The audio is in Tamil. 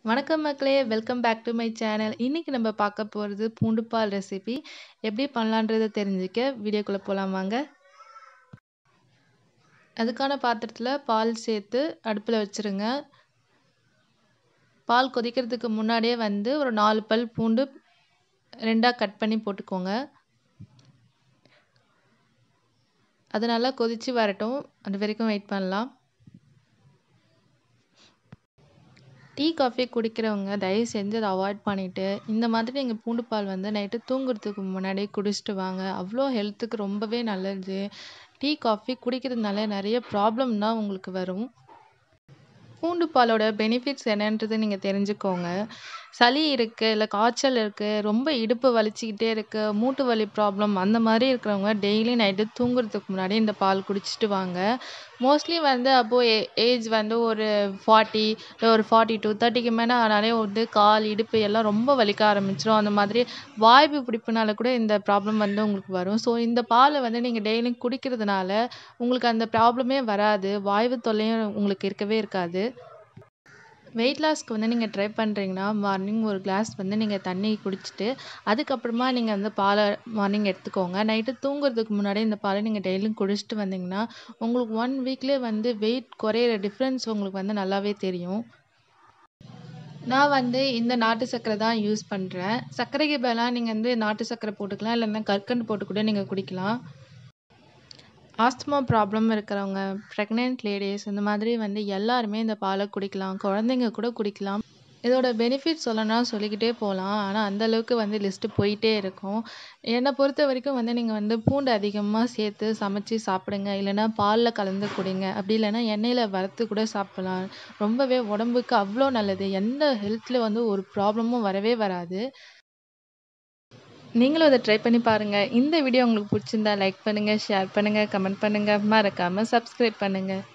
வணக்கம் மக்களே! Welcome back to my channel. இன்னைக்கு நம்ம பார்க்க போறது பூண்டு பால் ரெசிபி. எப்படி பண்ணலான்றத தெரிஞ்சுக்க வீடியோக்குள்ள போலாம் வாங்க. அதுக்கான பாத்திரத்தில பால் சேர்த்து அடுப்புல வச்சுருங்க. பால் கொதிக்கிறதுக்கு முன்னாடியே வந்து ஒரு 4 பல் பூண்டு 2ஆ கட் பண்ணி போட்டுக்கோங்க. அது நல்லா கொதிச்சு வரட்டும். அது வரைக்கும் வெயிட் பண்ணலாம். டீ, காஃபி குடிக்கிறவங்க தயவு செஞ்சு அத அவாய்ட் பண்ணிட்டு, இந்த மாதிரி நீங்க பூண்டு பால் வந்து நைட்டு தூங்குறதுக்கு முன்னாடி குடிச்சிட்டு வாங்க. அவ்ளோ ஹெல்த்துக்கு ரொம்பவே நல்லது. டீ, காஃபி குடிக்கிறதுனால நெறைய ப்ராப்ளம் தான் உங்களுக்கு வரும். பூண்டு பாலோட பெனிஃபிட்ஸ் என்னன்றது நீங்க தெரிஞ்சுக்கோங்க. சளி இருக்கு, இல்ல காய்ச்சல் இருக்கு, ரொம்ப இடுப்பு வலிச்சுக்கிட்டே இருக்கு, மூட்டு வலி ப்ராப்ளம் அந்த மாரி இருக்கிறவங்க டெய்லி நைட்டு தூங்குறதுக்கு முன்னாடி இந்த பால் குடிச்சிட்டு வாங்க. மோஸ்ட்லி வந்து அப்போ ஏ ஏஜ் வந்து ஒரு 40 இல்ல ஒரு 42, 30க்கு மேல ஆனாலே வந்து கால், இடுப்பு எல்லாம் ரொம்ப வலிக்க ஆரம்பிச்சுரும். அந்த மாதிரி வாய்வு பிடிப்புனால கூட இந்த ப்ராப்ளம் வந்து உங்களுக்கு வரும். ஸோ இந்த பால வந்து நீங்க டெய்லியும் குடிக்கிறதுனால, உங்களுக்கு அந்த ப்ராப்ளமே வராது. வாய்வு தொல்லையும் உங்களுக்கு இருக்கவே இருக்காது. வெயிட் லாஸ்க்கு வந்து நீங்க ட்ரை பண்றீங்கன்னா, மார்னிங் ஒரு கிளாஸ் வந்து நீங்க தண்ணி குடிச்சிட்டு, அதுக்கப்புறமா நீங்க வந்து பால மார்னிங் எடுத்துக்கோங்க. நைட்டு தூங்குறதுக்கு முன்னாடி இந்த பால நீங்க டெய்லியும் குடிச்சிட்டு வந்தீங்கன்னா, உங்களுக்கு 1 வீக்லயே வந்து வெயிட் குறையிற டிஃப்ரென்ஸ் உங்களுக்கு வந்து நல்லாவே தெரியும். நான் வந்து இந்த நாட்டு சர்க்கரை தான் யூஸ் பண்றேன். சர்க்கரைக்கு பதிலா நீங்க வந்து நாட்டு சர்க்கரை போட்டுக்கலாம். இல்லன்னா கற்கண்டு போட்டு கூட நீங்க குடிக்கலாம். ஆஸ்துமா ப்ராப்ளம் இருக்கிறவங்க, பிரெக்னன்ட் லேடீஸ் இந்த மாதிரி வந்து எல்லாருமே இந்த பால குடிக்கலாம். குழந்தைங்க கூட குடிக்கலாம். இதோட பெனிஃபிட்ஸ் சொல்லணும்னா சொல்லிக்கிட்டே போலாம். ஆனா அந்த அளவுக்கு வந்து லிஸ்ட் போயிட்டே இருக்கும். என்ன பொறுத்தவரைக்கும் வந்து நீங்க வந்து பூண்டு அதிகமா சேர்த்து சமைச்சு சாப்பிடுங்க. இல்லன்னா பால்ல கலந்து குடிங்க. அப்படி இல்லன்னா எண்ணெயில வறுத்து கூட சாப்பிடலாம். ரொம்பவே உடம்புக்கு அவ்ளோ நல்லது. எந்த ஹெல்த்ல வந்து ஒரு ப்ராப்ளமும் வரவே வராது. நீங்களும் இத ட்ரை பண்ணி பாருங்க. இந்த வீடியோ உங்களுக்கு புடிச்சிருந்தா லைக் பண்ணுங்க, ஷேர் பண்ணுங்க, கமெண்ட் பண்ணுங்க. மறக்காம சப்ஸ்கிரைப் பண்ணுங்க.